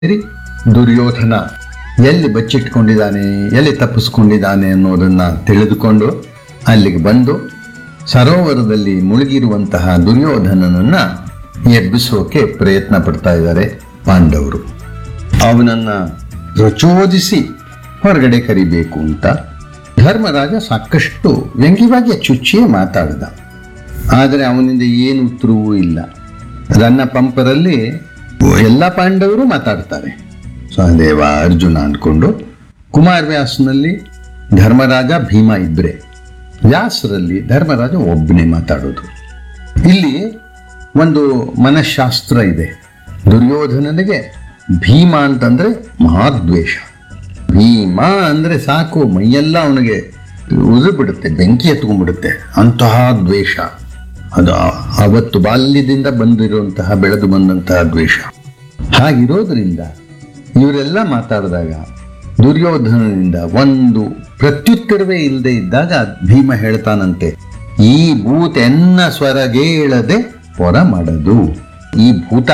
ಸೇರಿ ದುರ್ಯೋಧನ ಎಲ್ಲಿ ಬಚ್ಚಿಟ್ಕೊಂಡಿದ್ದಾನೆ ಎಲ್ಲಿ ತಪ್ಪಿಸ್ಕೊಂಡಿದ್ದಾನೆ ಅನ್ನೋದನ್ನ ತಿಳಿದುಕೊಂಡು ಅಲ್ಲಿಗೆ ಬಂದು ಸರೋವರದಲ್ಲಿ ಮುಳುಗಿರುವಂತಹ ದುರ್ಯೋಧನನನ್ನ ಎಬ್ಬಿಸೋಕೆ ಪ್ರಯತ್ನ ಪಡ್ತಾ ಇದ್ದಾರೆ ಪಾಂಡವರು ಅವನನ್ನ ಪ್ರಚೋದಿಸಿ ಹೊರಗಡೆ ಕರಿಬೇಕು ಅಂತ ಧರ್ಮರಾಜ ಸಾಕಷ್ಟು ವ್ಯಂಗ್ಯವಾಗಿ ಚುಚ್ಚಿಯೇ ಮಾತಾಡಿದ ಆದರೆ ಅವನಿಂದ ಏನು ಉತ್ತರವೂ ಇಲ್ಲ ರನ್ನ ಪಂಪರಲ್ಲಿ ಎಲ್ಲ ಪಾಂಡವರು ಮಾತಾಡ್ತಾರೆ ಸಹದೇವ ಅರ್ಜುನ ಅಂದ್ಕೊಂಡು ಕುಮಾರವ್ಯಾಸನಲ್ಲಿ ಧರ್ಮರಾಜ ಭೀಮ ಇಬ್ಬರೇ ವ್ಯಾಸರಲ್ಲಿ ಧರ್ಮರಾಜ ಒಬ್ಬನೇ ಮಾತಾಡೋದು ಇಲ್ಲಿ ಒಂದು ಮನಃಶಾಸ್ತ್ರ ಇದೆ ದುರ್ಯೋಧನನಿಗೆ ಭೀಮ ಅಂತಂದ್ರೆ ಮಹಾದ್ವೇಷ ಭೀಮ ಅಂದ್ರೆ ಸಾಕು ಮೈಯೆಲ್ಲ ಅವನಿಗೆ ಉದುರು ಬಿಡುತ್ತೆ ಬೆಂಕಿ ಎತ್ಕೊಂಡ್ಬಿಡುತ್ತೆ ಅಂತಹ ದ್ವೇಷ ಅದು ಆ- ಅವತ್ತು ಬಾಲ್ಯದಿಂದ ಬಂದಿರುವಂತಹ ಬೆಳೆದು ಬಂದಂತಹ ದ್ವೇಷ ಹಾಗಿರೋದ್ರಿಂದ ಇವರೆಲ್ಲ ಮಾತಾಡಿದಾಗ ದುರ್ಯೋಧನನಿಂದ ಒಂದು ಪ್ರತ್ಯುತ್ತರವೇ ಇಲ್ಲದೆ ಇದ್ದಾಗ ಭೀಮ ಹೇಳ್ತಾನಂತೆ ಈ ಭೂತ ಎನ್ನ ಸ್ವರಗೇಳದೆ ಹೊರ ಮಾಡದು ಈ ಭೂತ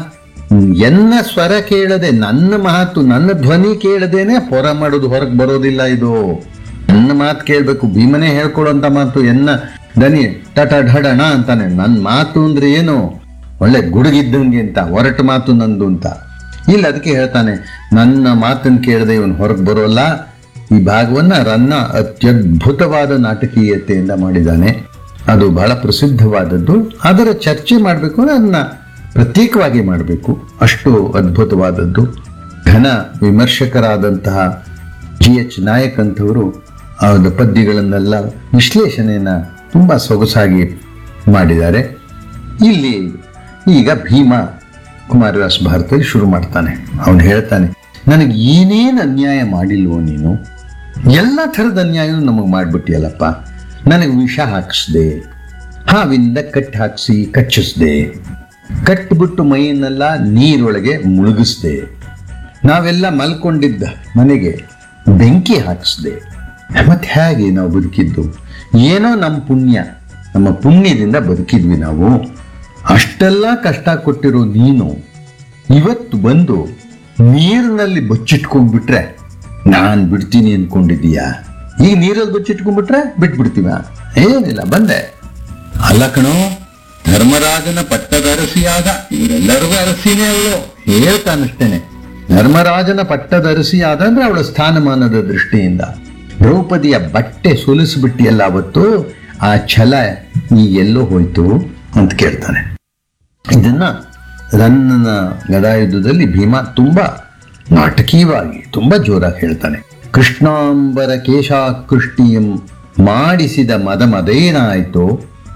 ಎನ್ನ ಸ್ವರ ಕೇಳದೆ ನನ್ನ ಮಾತು ನನ್ನ ಧ್ವನಿ ಕೇಳದೇನೆ ಹೊರ ಮಾಡೋದು ಹೊರಗೆ ಬರೋದಿಲ್ಲ ಇದು ನನ್ನ ಮಾತು ಕೇಳಬೇಕು ಭೀಮನೇ ಹೇಳ್ಕೊಡುವಂತ ಮಾತು ಎನ್ನ ದನಿ ಟಟ ಢಡಣ ಅಂತಾನೆ ನನ್ನ ಮಾತು ಅಂದ್ರೆ ಏನು ಒಳ್ಳೆ ಗುಡುಗಿದ್ದಂಗೆ ಅಂತ ಒರಟು ಮಾತು ನಂದು ಅಂತ ಇಲ್ಲ ಅದಕ್ಕೆ ಹೇಳ್ತಾನೆ ನನ್ನ ಮಾತನ್ನು ಕೇಳದೆ ಇವನು ಹೊರಗೆ ಬರೋಲ್ಲ ಈ ಭಾಗವನ್ನ ರನ್ನ ಅತ್ಯದ್ಭುತವಾದ ನಾಟಕೀಯತೆಯಿಂದ ಮಾಡಿದ್ದಾನೆ ಅದು ಬಹಳ ಪ್ರಸಿದ್ಧವಾದದ್ದು ಅದರ ಚರ್ಚೆ ಮಾಡಬೇಕು ಅದನ್ನ ಪ್ರತ್ಯೇಕವಾಗಿ ಮಾಡಬೇಕು ಅಷ್ಟು ಅದ್ಭುತವಾದದ್ದು ಘನ ವಿಮರ್ಶಕರಾದಂತಹ ಜಿ ಎಚ್ ನಾಯಕ್ ಅಂತವರು ಅವರ ಪದ್ಯಗಳನ್ನೆಲ್ಲ ವಿಶ್ಲೇಷಣೆಯನ್ನ ತುಂಬಾ ಸೊಗಸಾಗಿ ಮಾಡಿದ್ದಾರೆ ಇಲ್ಲಿ ಈಗ ಭೀಮ ಕುಮಾರವ್ಯಾಸ ಭಾರತದಲ್ಲಿ ಶುರು ಮಾಡ್ತಾನೆ ಅವನು ಹೇಳ್ತಾನೆ ನನಗೆ ಏನೇನು ಅನ್ಯಾಯ ಮಾಡಿಲ್ವೋ ನೀನು ಎಲ್ಲ ಥರದ ಅನ್ಯಾಯನೂ ನಮಗೆ ಮಾಡ್ಬಿಟ್ಟಿಯಲ್ಲಪ್ಪ ನನಗೆ ವಿಷ ಹಾಕಿಸ್ದೆ ಹಾವಿಂದ ಕಟ್ಟಿ ಹಾಕಿಸಿ ಕಚ್ಚಿಸ್ದೆ ಕಟ್ಬಿಟ್ಟು ಮೈಯನ್ನೆಲ್ಲ ನೀರೊಳಗೆ ಮುಳುಗಿಸ್ದೆ ನಾವೆಲ್ಲ ಮಲ್ಕೊಂಡಿದ್ದ ಮನೆಗೆ ಬೆಂಕಿ ಹಾಕಿಸ್ದೆ ಮತ್ತೆ ಹೇಗೆ ನಾವು ಬದುಕಿದ್ದು ಏನೋ ನಮ್ಮ ಪುಣ್ಯ ನಮ್ಮ ಪುಣ್ಯದಿಂದ ಬದುಕಿದ್ವಿ ನಾವು ಅಷ್ಟೆಲ್ಲ ಕಷ್ಟ ಕೊಟ್ಟಿರೋ ನೀನು ಇವತ್ತು ಬಂದು ನೀರಿನಲ್ಲಿ ಬಚ್ಚಿಟ್ಕೊಂಡ್ಬಿಟ್ರೆ ನಾನು ಬಿಡ್ತೀನಿ ಅನ್ಕೊಂಡಿದ್ದೀಯಾ ಈಗ ನೀರಲ್ಲಿ ಬಚ್ಚಿಟ್ಕೊಂಡ್ಬಿಟ್ರೆ ಬಿಟ್ಬಿಡ್ತೀವ ಏನಿಲ್ಲ ಬಂದೆ ಅಲ್ಲ ಕಣೋ ಧರ್ಮರಾಜನ ಪಟ್ಟದ ಅರಸಿಯಾದ ಇವರೆಲ್ಲರಿಗೂ ಅರಸಿನೇ ಅವಳು ಹೇಳ್ತಾನಷ್ಟೇನೆ ಧರ್ಮರಾಜನ ಪಟ್ಟದ ಅರಸಿಯಾದ ಅಂದ್ರೆ ಅವಳ ಸ್ಥಾನಮಾನದ ದೃಷ್ಟಿಯಿಂದ ದ್ರೌಪದಿಯ ಬಟ್ಟೆ ಸುಲಿಸ್ಬಿಟ್ಟಿಯಲ್ಲ ಅವತ್ತು ಆ ಛಲ ಈ ಎಲ್ಲೋ ಹೋಯ್ತು ಅಂತ ಕೇಳ್ತಾನೆ ಇದನ್ನ ರನ್ನನ ಗದಾಯುದ್ಧದಲ್ಲಿ ಭೀಮ ತುಂಬಾ ನಾಟಕೀಯವಾಗಿ ತುಂಬಾ ಜೋರಾಗಿ ಹೇಳ್ತಾನೆ ಕೃಷ್ಣಾಂಬರ ಕೇಶಾಕೃಷ್ಟಿಯಂ ಮಾಡಿಸಿದ ಮದ ಮದೇನಾಯ್ತು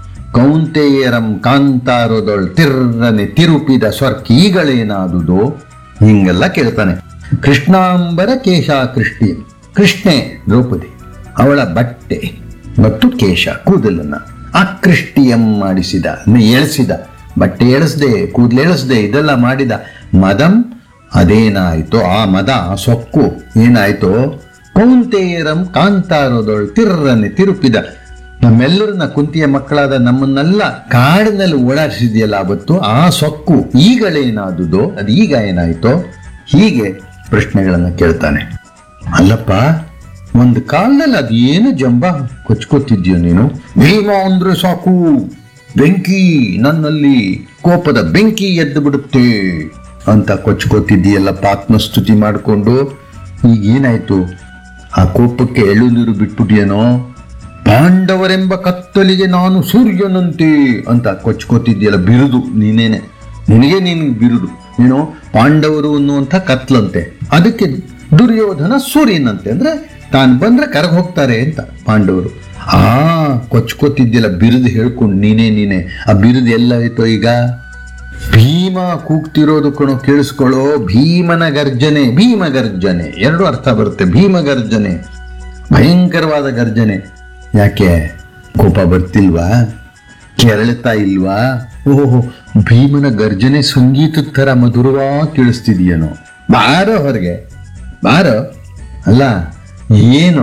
ಕೌಂತೆಯರಂ ಕಾಂತಾರದೊಳ್ ತಿರ್ರನೆ ತಿರುಪಿದ ಸ್ವರ್ಕೀಗಳೇನಾದುದೋ ಹಿಂಗೆಲ್ಲ ಕೇಳ್ತಾನೆ ಕೃಷ್ಣಾಂಬರ ಕೇಶಾಕೃಷ್ಟಿ ಕೃಷ್ಣೆ ದ್ರೌಪದಿ ಅವಳ ಬಟ್ಟೆ ಮತ್ತು ಕೇಶ ಕೂದಲನ್ನ ಅಕೃಷ್ಟಿಯಂ ಮಾಡಿಸಿದ ಅಂದ್ರೆ ಎಳಿಸಿದ ಬಟ್ಟೆ ಎಳಿಸ್ದೆ ಕೂದಲು ಎಳಿಸ್ದೆ ಇದೆಲ್ಲ ಮಾಡಿದ ಮದಂ ಅದೇನಾಯ್ತು ಆ ಮದ ಆ ಸೊಕ್ಕು ಏನಾಯ್ತು ಕೌಂತೆಯರಂ ಕಾಂತಾರದೊಳ್ ತಿರ್ರನೆ ತಿರುಪಿದ ನಮ್ಮೆಲ್ಲರನ್ನ ಕುಂತಿಯ ಮಕ್ಕಳಾದ ನಮ್ಮನ್ನೆಲ್ಲ ಕಾಡಿನಲ್ಲಿ ಓಡಾಡಿಸಿದೆಯಲ್ಲ ಅವತ್ತು ಆ ಸೊಕ್ಕು ಈಗಳೇನಾದುದೋ ಅದು ಈಗ ಏನಾಯ್ತೋ ಹೀಗೆ ಪ್ರಶ್ನೆಗಳನ್ನ ಕೇಳ್ತಾನೆ ಅಲ್ಲಪ್ಪ ಒಂದು ಕಾಲದಲ್ಲಿ ಅದೇನು ಜಂಬ ಕೊಚ್ಕೋತಿದ್ಯೋ ನೀನು ಭೀಮ ಅಂದ್ರೆ ಸಾಕು ಬೆಂಕಿ ನನ್ನಲ್ಲಿ ಕೋಪದ ಬೆಂಕಿ ಎದ್ದು ಬಿಡುತ್ತೆ ಅಂತ ಕೊಚ್ಕೋತಿದ್ದೀಯಲ್ಲಪ್ಪ ಆತ್ಮಸ್ತುತಿ ಮಾಡಿಕೊಂಡು ಈಗ ಏನಾಯ್ತು ಆ ಕೋಪಕ್ಕೆ ಎಳ್ಳು ನೀರು ಬಿಟ್ಬಿಟ್ಟಿಯೇನೋ ಪಾಂಡವರೆಂಬ ಕತ್ತಲಿಗೆ ನಾನು ಸೂರ್ಯನಂತೆ ಅಂತ ಕೊಚ್ಕೋತಿದ್ಯಲ್ಲ ಬಿರುದು ನೀನೇನೆ ನಿನಗೆ ನೀನು ಬಿರುದು ನೀನು ಪಾಂಡವರು ಅನ್ನುವಂಥ ಕತ್ಲಂತೆ ಅದಕ್ಕೆ ದುರ್ಯೋಧನ ಸೂರ್ಯನಂತೆ ಅಂದ್ರೆ ತಾನು ಬಂದ್ರೆ ಕರಗ ಹೋಗ್ತಾರೆ ಅಂತ ಪಾಂಡವರು ಆ ಕೊಚ್ಕೋತಿದ್ಯಲ್ಲ ಬಿರುದು ಹೇಳ್ಕೊಂಡು ನೀನೇ ನೀನೆ ಆ ಬಿರುದು ಎಲ್ಲ ಆಯ್ತೋ ಈಗ ಭೀಮ ಕೂಗ್ತಿರೋದು ಕಣೋ ಕೇಳಿಸ್ಕೊಳ್ಳೋ ಭೀಮನ ಗರ್ಜನೆ ಭೀಮ ಗರ್ಜನೆ ಎರಡು ಅರ್ಥ ಬರುತ್ತೆ ಭೀಮ ಗರ್ಜನೆ ಭಯಂಕರವಾದ ಗರ್ಜನೆ ಯಾಕೆ ಕೋಪ ಬರ್ತಿಲ್ವಾ ಕೆರಳುತ್ತಾ ಇಲ್ವಾ ಓಹೋ ಭೀಮನ ಗರ್ಜನೆ ಸಂಗೀತದ ಥರ ಮಧುರವಾಗಿ ಕೇಳಿಸ್ತಿದೆಯೇನೋ ಬಾರೋ ಹೊರಗೆ ಬಾರೋ ಅಲ್ಲ ಏನೋ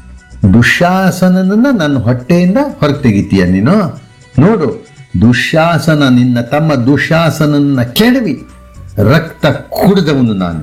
ದುಶಾಸನನನ್ನ ನನ್ನ ಹೊಟ್ಟೆಯಿಂದ ಹೊರಗೆ ತೆಗಿತೀಯ ನೀನು ನೋಡು ದುಶಾಸನ ನಿನ್ನ ತಮ್ಮ ದುಶಾಸನನ್ನ ಕೆಡವಿ ರಕ್ತ ಕುಡಿದವನು ನಾನು